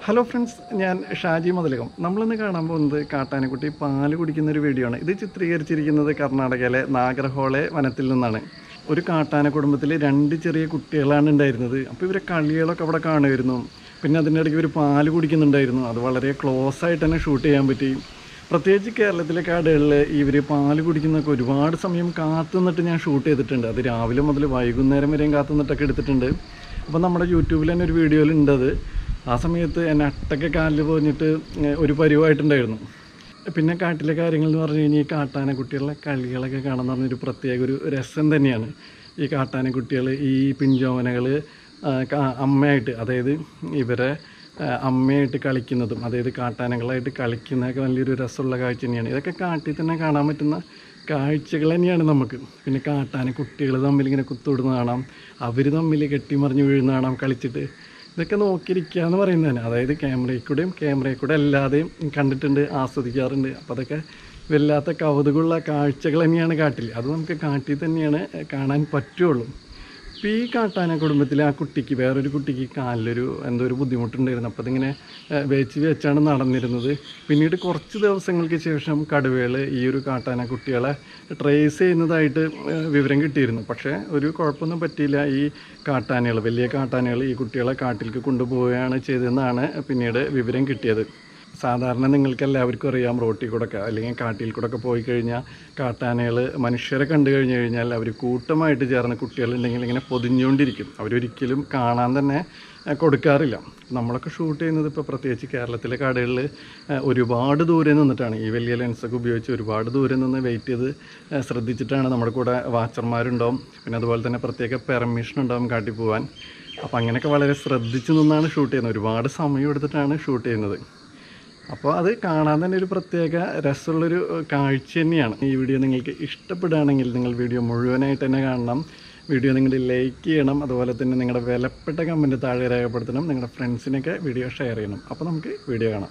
hello friends ഞാൻ ഷാജി മതിലകം നമ്മളിന്ന് കാണാൻ പോകുന്നത് കാട്ടാനക്കുട്ടി പാല് കുടിക്കുന്ന ഒരു വീഡിയോ ആണ് ഇത് ചിത്രീകരിച്ചിരിക്കുന്നത് കർണാടകയിലെ നാഗർഹോളെ വനത്തിൽ നിന്നാണ് ഒരു കാട്ടാന കുടുംബത്തിൽ രണ്ട് ചെറിയ കുട്ടികളാണ് ഉണ്ടായിരുന്നത് അപ്പോൾ ഇവരെ കളികളൊക്കെ അവിടെ കാണുമായിരുന്നു പിന്നെ അതിൻ്റെ ഇടയ്ക്ക് ഇവർ പാല് കുടിക്കുന്നുണ്ടായിരുന്നു അത് വളരെ ക്ലോസ് ആയിട്ട് തന്നെ ഷൂട്ട് ചെയ്യാൻ പറ്റി പ്രത്യേകിച്ച് കേരളത്തിലെ കാടുകളിൽ ഇവർ പാല് കുടിക്കുന്നതൊക്കെ ഒരുപാട് സമയം കാത്തു നിന്നിട്ട് ഞാൻ ഷൂട്ട് ചെയ്തിട്ടുണ്ട് അത് രാവിലെ മുതൽ വൈകുന്നേരം വരെയും കാത്തു നിന്നിട്ടൊക്കെ എടുത്തിട്ടുണ്ട് അപ്പോൾ നമ്മുടെ യൂട്യൂബിൽ തന്നെ ഒരു വീഡിയോയിൽ ഉണ്ടത് ആ സമയത്ത് എന്നെ അട്ടൊക്കെ കാലിൽ പോഞ്ഞിട്ട് ഒരു പരിവായിട്ടുണ്ടായിരുന്നു പിന്നെ കാട്ടിലെ കാര്യങ്ങൾ എന്ന് പറഞ്ഞു കഴിഞ്ഞാൽ ഈ കാട്ടാന കുട്ടികളുടെ കളികളൊക്കെ കാണാൻ പറഞ്ഞൊരു പ്രത്യേക ഒരു രസം തന്നെയാണ് ഈ കാട്ടാന കുട്ടികൾ ഈ പിഞ്ചോമനകൾ അമ്മയായിട്ട് അതായത് ഇവരെ ആ, അമ്മയായിട്ട് കളിക്കുന്നതും അതായത് കാട്ടാനകളായിട്ട് കളിക്കുന്നതൊക്കെ വലിയൊരു രസമുള്ള കാഴ്ച തന്നെയാണ് ഇതൊക്കെ കാട്ടിൽ തന്നെ കാണാൻ പറ്റുന്ന കാഴ്ചകൾ തന്നെയാണ് നമുക്ക് പിന്നെ കാട്ടാന കുട്ടികൾ തമ്മിൽ ഇങ്ങനെ കുത്തുവിടുന്ന കാണാം അവർ തമ്മിൽ കെട്ടിമറിഞ്ഞ് വീഴുന്ന കാണാം കളിച്ചിട്ട് ഇതൊക്കെ നോക്കിയിരിക്കുക എന്ന് പറയുന്നതാണ് അതായത് ക്യാമറയിൽ കൂടെയും ക്യാമറയിൽ കൂടെ അല്ലാതെയും കണ്ടിട്ടുണ്ട് ആസ്വദിക്കാറുണ്ട് അപ്പോൾ അതൊക്കെ വല്ലാത്ത കൗതുകമുള്ള കാഴ്ചകൾ തന്നെയാണ് കാട്ടിൽ അത് നമുക്ക് കാട്ടിൽ തന്നെയാണ് കാണാൻ പറ്റുള്ളൂ ഇപ്പോൾ ഈ കാട്ടാന കുടുംബത്തിൽ ആ കുട്ടിക്ക് വേറൊരു കുട്ടിക്ക് കാലിലൊരു എന്തോ ഒരു ബുദ്ധിമുട്ടുണ്ടായിരുന്നു അപ്പോൾ അതിങ്ങനെ ഏഹ്, വേച്ച് വെച്ചാണ് നടന്നിരുന്നത് പിന്നീട് കുറച്ച് ദിവസങ്ങൾക്ക് ശേഷം കടുവകൾ ഈ ഒരു കാട്ടാന കുട്ടികളെ ട്രേസ് ചെയ്യുന്നതായിട്ട് ഏഹ്, വിവരം കിട്ടിയിരുന്നു പക്ഷേ ഒരു കുഴപ്പമൊന്നും പറ്റിയില്ല ഈ കാട്ടാനകൾ വലിയ കാട്ടാനകൾ ഈ കുട്ടികളെ കാട്ടിലേക്ക് കൊണ്ടുപോവുകയാണ് ചെയ്തതെന്നാണ് പിന്നീട് വിവരം കിട്ടിയത് സാധാരണ നിങ്ങൾക്ക് എല്ലാവർക്കും അറിയാം റോട്ടിൽ കൂടെ ഒക്കെ അല്ലെങ്കിൽ കാട്ടിൽ കൂടെ ഒക്കെ പോയി കഴിഞ്ഞാൽ കാട്ടാനകൾ മനുഷ്യരെ കണ്ടു കഴിഞ്ഞു കഴിഞ്ഞാൽ അവർ കൂട്ടമായിട്ട് ചേർന്ന് കുട്ടികളുണ്ടെങ്കിൽ ഇങ്ങനെ പൊതിഞ്ഞുകൊണ്ടിരിക്കും അവരൊരിക്കലും കാണാൻ തന്നെ ഏഹ്, കൊടുക്കാറില്ല നമ്മളൊക്കെ ഷൂട്ട് ചെയ്യുന്നത് ഇപ്പോൾ പ്രത്യേകിച്ച് കേരളത്തിലെ കാടുകളിൽ ഏഹ്, ഒരുപാട് ദൂരെ നിന്നിട്ടാണ് ഈ വലിയ ലെൻസൊക്കെ ഉപയോഗിച്ച് ഒരുപാട് ദൂരെ നിന്ന് വെയിറ്റ് ചെയ്ത് ഏഹ്, ശ്രദ്ധിച്ചിട്ടാണ് നമ്മുടെ കൂടെ വാച്ചർമാരുണ്ടാവും പിന്നെ അതുപോലെ തന്നെ പ്രത്യേക പെർമിഷൻ ഉണ്ടാവും കാട്ടിൽ പോകാൻ അപ്പോൾ അങ്ങനെയൊക്കെ വളരെ ശ്രദ്ധിച്ച് നിന്നാണ് ഷൂട്ട് ചെയ്യുന്നത് ഒരുപാട് സമയം എടുത്തിട്ടാണ് ഷൂട്ട് ചെയ്യുന്നത് അപ്പോൾ അത് കാണാൻ തന്നെ ഒരു പ്രത്യേക രസമുള്ളൊരു കാഴ്ച തന്നെയാണ് ഈ വീഡിയോ നിങ്ങൾക്ക് ഇഷ്ടപ്പെടുകയാണെങ്കിൽ നിങ്ങൾ വീഡിയോ മുഴുവനായിട്ട് തന്നെ കാണണം വീഡിയോ നിങ്ങൾ ലൈക്ക് ചെയ്യണം അതുപോലെ തന്നെ നിങ്ങളുടെ വിലപ്പെട്ട കമൻറ്റ് താഴെ രേഖപ്പെടുത്തണം നിങ്ങളുടെ ഫ്രണ്ട്സിനൊക്കെ വീഡിയോ ഷെയർ ചെയ്യണം അപ്പോൾ നമുക്ക് വീഡിയോ കാണാം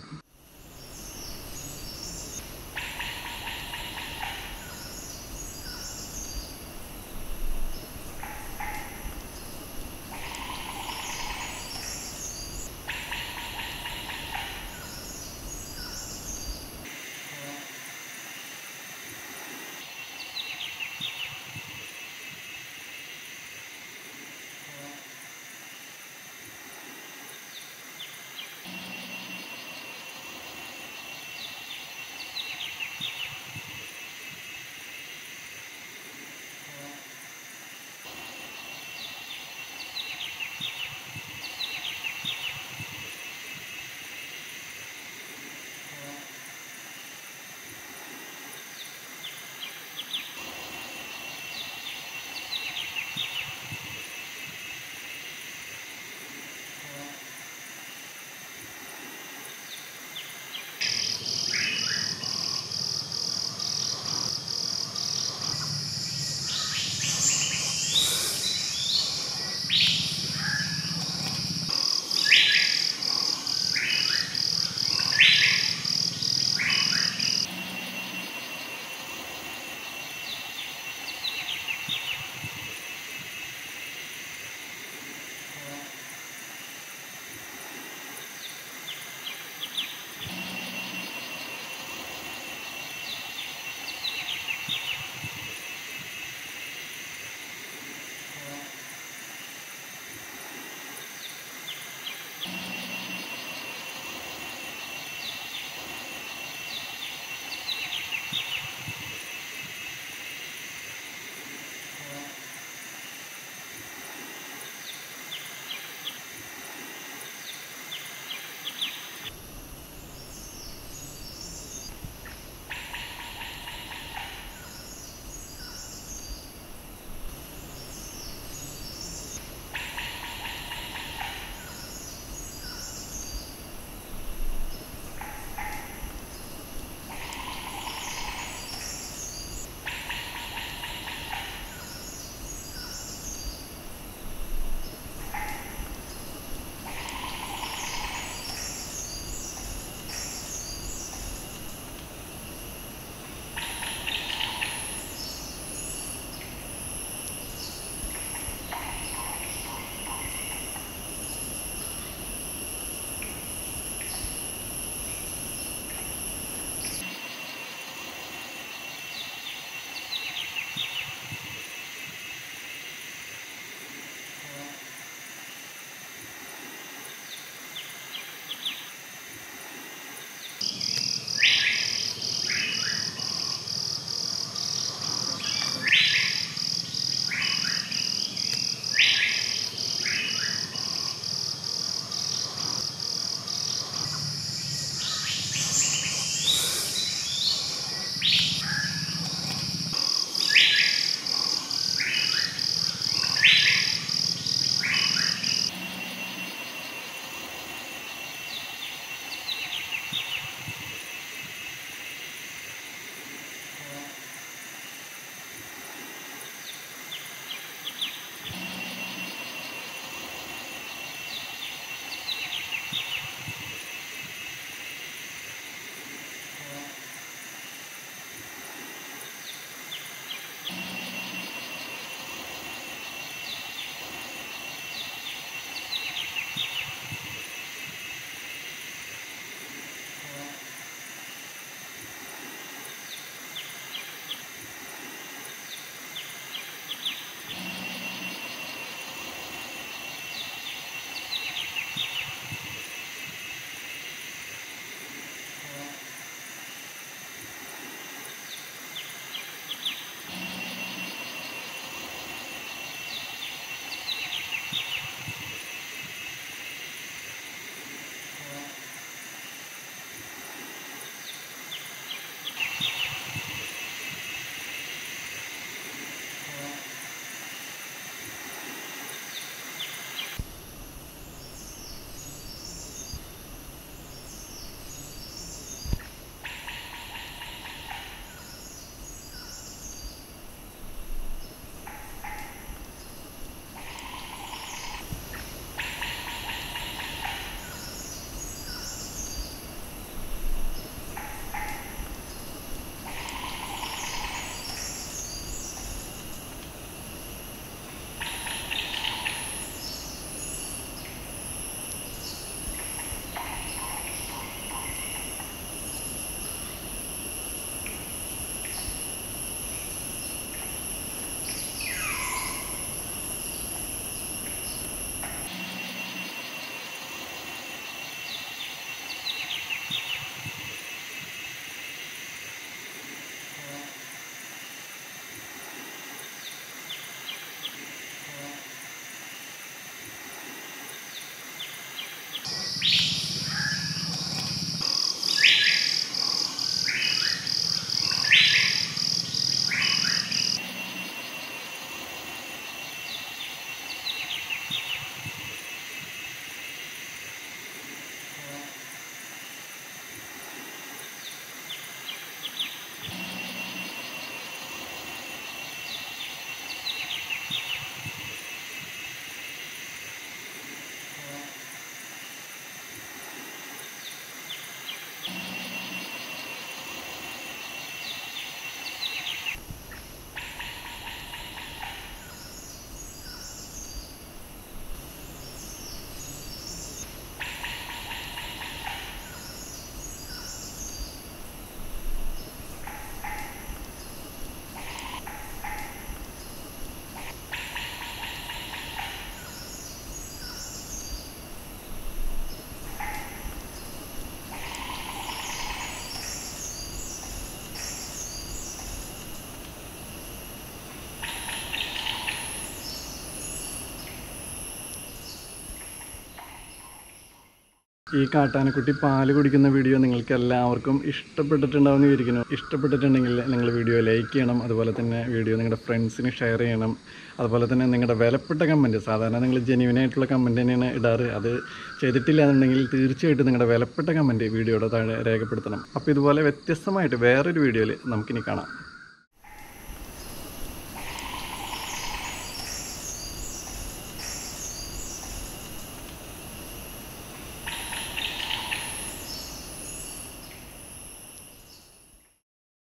ഈ കാട്ടാനക്കുട്ടി പാല് കുടിക്കുന്ന വീഡിയോ നിങ്ങൾക്ക് എല്ലാവർക്കും ഇഷ്ടപ്പെട്ടിട്ടുണ്ടാവുമെന്ന് വിചാരിക്കുന്നു ഇഷ്ടപ്പെട്ടിട്ടുണ്ടെങ്കിൽ നിങ്ങൾ വീഡിയോ ലൈക്ക് ചെയ്യണം അതുപോലെ തന്നെ വീഡിയോ നിങ്ങളുടെ ഫ്രണ്ട്സിന് ഷെയർ ചെയ്യണം അതുപോലെ തന്നെ നിങ്ങളുടെ വിലപ്പെട്ട കമൻറ്റ് സാധാരണ നിങ്ങൾ ജെന്യൂൻ ആയിട്ടുള്ള കമൻറ്റ് തന്നെയാണ് ഇടാറ് അത് ചെയ്തിട്ടില്ല എന്നുണ്ടെങ്കിൽ തീർച്ചയായിട്ടും നിങ്ങളുടെ വിലപ്പെട്ട കമൻറ്റ് വീഡിയോയുടെ താഴെ രേഖപ്പെടുത്തണം അപ്പോൾ ഇതുപോലെ വ്യത്യസ്തമായിട്ട് വേറൊരു വീഡിയോയിൽ നമുക്കിനി കാണാം